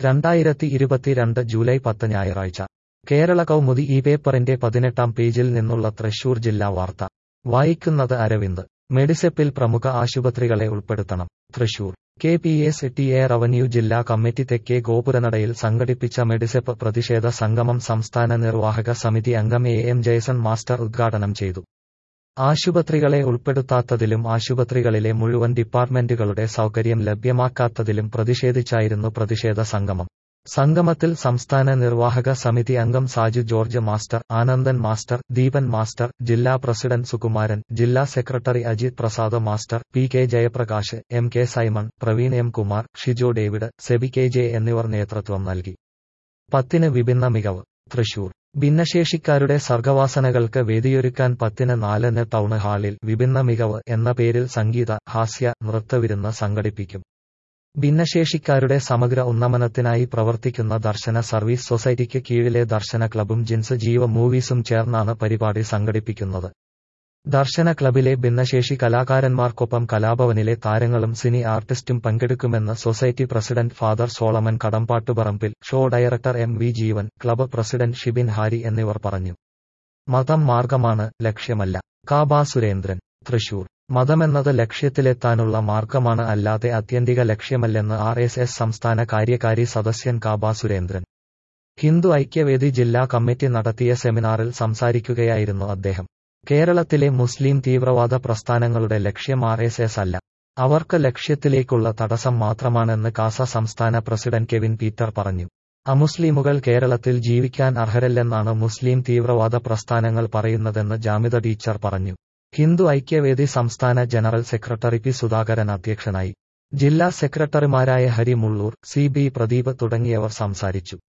രണ്ടായിരത്തി ഇരുപത്തിരണ്ട് ജൂലൈ പത്ത് ഞായറാഴ്ച കേരള കൗമുദി ഈ പേപ്പറിന്റെ പതിനെട്ടാം പേജിൽ നിന്നുള്ള തൃശൂർ ജില്ലാ വാർത്ത വായിക്കുന്നത് അരവിന്ദ് മെഡിസെപ്പിൽ പ്രമുഖ ആശുപത്രികളെ ഉൾപ്പെടുത്തണം Thrissur K P S T A revenue ജില്ലാ കമ്മിറ്റി തെക്കേ ഗോപുരനടയിൽ സംഘടിപ്പിച്ച മെഡിസെപ്പ് പ്രതിഷേധ സംഗമം സംസ്ഥാന നിർവാഹക സമിതി അംഗം എ എം ജയസൺ മാസ്റ്റർ ഉദ്ഘാടനം ചെയ്തു ആശുപത്രികളെ ഉൾപ്പെടുത്താത്തതിലും ആശുപത്രികളിലെ മുഴുവൻ ഡിപ്പാർട്ട്മെന്റുകളുടെ സൗകര്യം ലഭ്യമാക്കാത്തതിലും പ്രതിഷേധിച്ചായിരുന്നു പ്രതിഷേധ സംഗമം സംഗമത്തിൽ സംസ്ഥാന നിർവാഹക സമിതി അംഗം Saju George master Anandan master Deepan master ജില്ലാ പ്രസിഡന്റ് സുകുമാരൻ ജില്ലാ secretary Ajith Prasad master P K Jayaprakash M K Simon Praveen M Kumar Shijo David Sebi K J എന്നിവർ നേതൃത്വം നൽകി പത്തിന് വിഭിന്ന മികവ് തൃശൂർ ഭിന്നശേഷിക്കാരുടെ സർഗവാസനകൾക്ക് വേദിയൊരുക്കാൻ പത്തിന് നാലിന് ടൗൺ ഹാളിൽ വിഭിന്ന മികവ് എന്ന പേരിൽ സംഗീത ഹാസ്യ നൃത്തവിരുന്ന് സംഘടിപ്പിക്കും ഭിന്നശേഷിക്കാരുടെ സമഗ്ര ഉന്നമനത്തിനായി പ്രവർത്തിക്കുന്ന ദർശന സർവീസ് സൊസൈറ്റിക്ക് കീഴിലെ ദർശന ക്ലബും ജിൻസ് ജീവ മൂവീസും ചേർന്നാണ് പരിപാടി സംഘടിപ്പിക്കുന്നത് ദർശന ക്ലബിലെ ഭിന്നശേഷി കലാകാരന്മാർക്കൊപ്പം കലാഭവനിലെ താരങ്ങളും സിനി ആർട്ടിസ്റ്റും പങ്കെടുക്കുമെന്ന് society president father Solomon Kadambattuparambil show director M V Jeevan club president Shibin Harry എന്നിവർ പറഞ്ഞു മതം മാർഗമാണ് ലക്ഷ്യമല്ല കാബ സുരേന്ദ്രൻ തൃശൂർ മതമെന്നത് ലക്ഷ്യത്തിലെത്താനുള്ള മാർഗമാണ് അല്ലാതെ ആത്യന്തിക ലക്ഷ്യമല്ലെന്ന് ആർ എസ് എസ് സംസ്ഥാന കാര്യകാരി സദസ്യൻ കാബ സുരേന്ദ്രൻ ഹിന്ദു ഐക്യവേദി ജില്ലാ കമ്മിറ്റി നടത്തിയ സെമിനാറിൽ സംസാരിക്കുകയായിരുന്നു അദ്ദേഹം കേരളത്തിലെ മുസ്ലിം തീവ്രവാദ പ്രസ്ഥാനങ്ങളുടെ ലക്ഷ്യം ആർ എസ് എസ് അല്ല അവർക്ക് ലക്ഷ്യത്തിലേക്കുള്ള തടസ്സം മാത്രമാണെന്ന് കാസ സംസ്ഥാന പ്രസിഡന്റ് കെവിൻ പീറ്റർ പറഞ്ഞു അമുസ്ലിമുകൾ കേരളത്തിൽ ജീവിക്കാൻ അർഹരല്ലെന്നാണ് മുസ്ലിം തീവ്രവാദ പ്രസ്ഥാനങ്ങൾ പറയുന്നതെന്ന് ജാമിത ടീച്ചർ പറഞ്ഞു ഹിന്ദു ഐക്യവേദി സംസ്ഥാന ജനറൽ സെക്രട്ടറി പി സുധാകരൻ അധ്യക്ഷനായി ജില്ലാ സെക്രട്ടറിമാരായ ഹരി മുള്ളൂർ സി ബി പ്രദീപ് തുടങ്ങിയവർ സംസാരിച്ചു